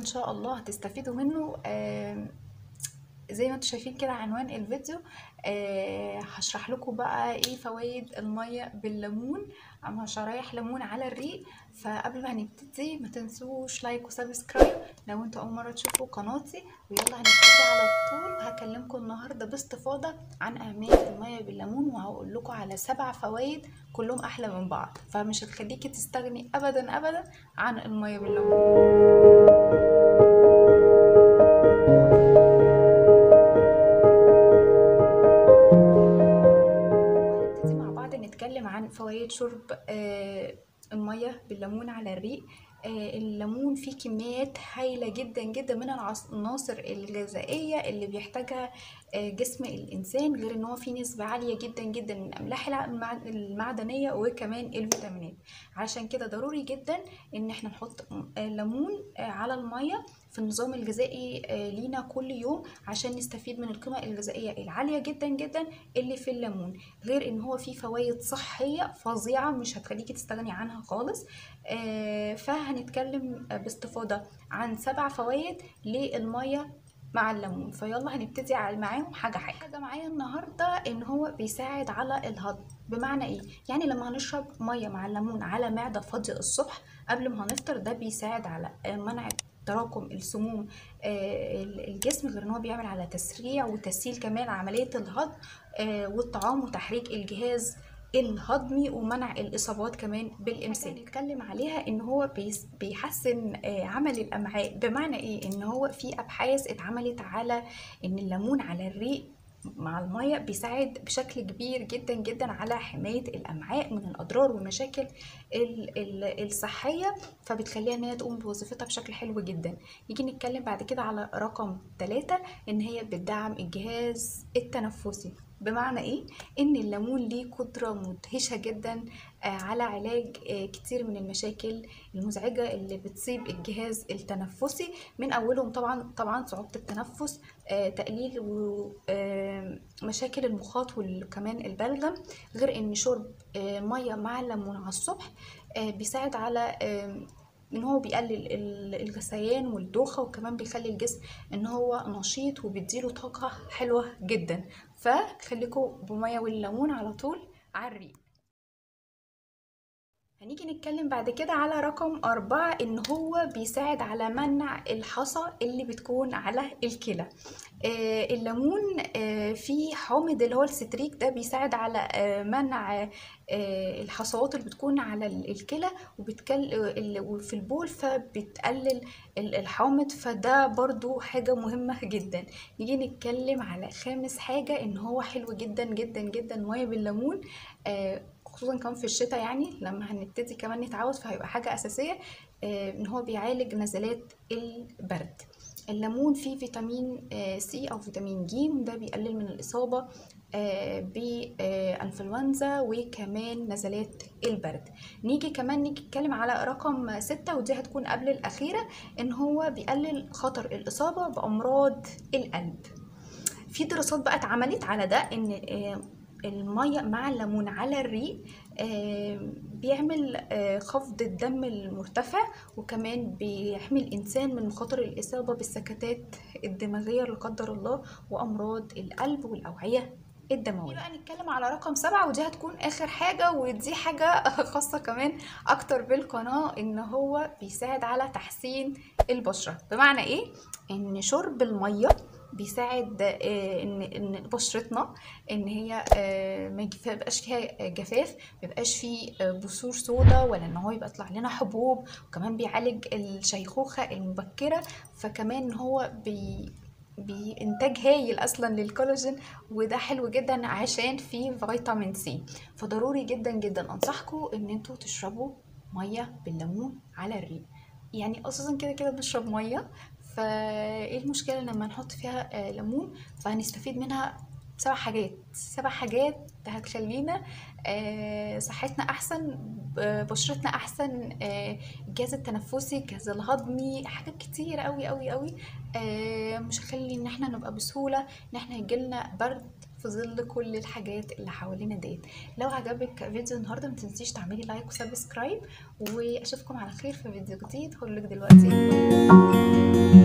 شاء الله هتستفيدوا منه آم، زي ما انتم شايفين كده عنوان الفيديو آه هشرح لكم بقى ايه فوائد المية بالليمون اما شرايح ليمون على الريق فقبل ما هنبتدي ما تنسوش لايك وسبسكرايب لو انتوا اول مرة تشوفوا قناتي ويلا هنبتدي على طول وهكلمكم النهاردة باستفاضة عن اهمية المية بالليمون وهقول لكم على سبع فوائد كلهم احلى من بعض فمش هتخليكي تستغني ابدا ابدا عن المية بالليمون وهنبتدي مع بعض نتكلم عن فوائد شرب آه، المية بالليمون على الريق آه، الليمون فيه كميات هايلة جدا جدا من العناصر الغذائية اللي بيحتاجها آه، جسم الإنسان غير إن هو فيه نسبة عالية جدا جدا من الأملاح الع- المعدنية وكمان الفيتامينات عشان كده ضروري جدا إن احنا نحط آه، ليمون آه، على المية في النظام الغذائي آه، لينا كل يوم عشان نستفيد من القيمة الغذائية العالية جدا جدا اللي في الليمون غير ان هو فيه فوائد صحية فظيعة مش هتخليكي تستغني عنها خالص آه، فهنتكلم آه، باستفاضة عن سبع فوائد للمية مع الليمون فيلا هنبتدي على معاهم حاجة حاجة حاجة معايا النهاردة ان هو بيساعد على الهضم بمعنى ايه يعني لما هنشرب مية مع الليمون على معدة فاضية الصبح قبل ما هنفطر ده بيساعد على آه، منع تراكم السموم آه، الجسم غير ان هو بيعمل على تسريع وتسهيل كمان عملية الهضم آه، والطعام وتحريك الجهاز الهضمي ومنع الاصابات كمان بالامساك نتكلم عليها ان هو بيس- بيحسن آه، عمل الامعاء بمعنى ايه ان هو في ابحاث اتعملت على ان الليمون على الريق مع المية بيساعد بشكل كبير جدا جدا على حماية الأمعاء من الأضرار والمشاكل ال- ال- الصحية فبتخليها إن هي تقوم بوظيفتها بشكل حلو جدا نيجي نتكلم بعد كده على رقم ثلاثة إن هي بتدعم الجهاز التنفسي بمعنى ايه ان الليمون ليه قدرة مدهشة جدا آه، على علاج آه، كتير من المشاكل المزعجة اللي بتصيب الجهاز التنفسي من اولهم طبعا طبعا صعوبة التنفس آه، تقليل ومشاكل المخاط وكمان البلغم غير ان شرب آه، مية مع الليمون على الصبح آه، بيساعد على آه، ان هو بيقلل ال- الغثيان والدوخة وكمان بيخلي الجسم ان هو نشيط وبيديله طاقة حلوة جدا فخليكوا بمية والليمون على طول على الريق هنيجي نتكلم بعد كده على رقم أربعة إن هو بيساعد على منع الحصى اللي بتكون على الكلى آه الليمون آه فيه حامض اللي هو الستريك ده بيساعد على آه منع آه الحصوات اللي بتكون على ال- الكلى وبتكل ال- وفي البول فبتقلل ال- الحامض فده برضو حاجة مهمة جدا نيجي نتكلم على خامس حاجة إن هو حلو جدا جدا جدا مية بالليمون آه خصوصا كمان في الشتاء يعني لما هنبتدي كمان نتعود فهيبقى حاجة أساسية آه، إن هو بيعالج نزلات البرد الليمون فيه فيتامين آه، سي أو فيتامين ج ده بيقلل من الإصابة آه، بإنفلونزا وكمان نزلات البرد نيجي كمان نيجي نتكلم على رقم ستة ودي هتكون قبل الأخيرة إن هو بيقلل خطر الإصابة بأمراض القلب في دراسات بقى اتعملت على ده ان آه، المية مع الليمون على الريق آه، بيعمل آه، خفض الدم المرتفع وكمان بيحمي الإنسان من مخاطر الإصابة بالسكتات الدماغية لا قدر الله وأمراض القلب والأوعية الدموية بقى نتكلم على رقم سبعة ودي هتكون آخر حاجة ودي حاجة خاصة كمان أكتر بالقناة إن هو بيساعد على تحسين البشرة بمعنى إيه؟ إن شرب المية بيساعد آه، ان ان بشرتنا ان هي آه، ما يجي- ما يبقاش فيها جفاف ما يبقاش فيه آه، بثور سودا ولا ان هو يبقى يطلع لنا حبوب وكمان بيعالج الشيخوخة المبكرة فكمان هو بي بإنتاج هايل أصلا للكولاجين وده حلو جدا عشان فيه فيتامين سي فضروري جدا جدا أنصحكم إن انتوا تشربوا مية بالليمون على الريق يعني أساسا كده كده بنشرب مية فايه المشكلة لما نحط فيها آه، ليمون فهنستفيد منها سبع حاجات سبع حاجات هتخلينا آه، صحتنا احسن ب- بشرتنا احسن آه، الجهاز التنفسي الجهاز الهضمي حاجات كتير قوي قوي قوي آه، مش هخلي ان احنا نبقى بسهولة ان احنا يجيلنا برد في ظل كل الحاجات اللي حوالينا ديت لو عجبك فيديو النهارده ما تنسيش تعملي لايك وسبسكرايب واشوفكم على خير في فيديو جديد هقول لك دلوقتي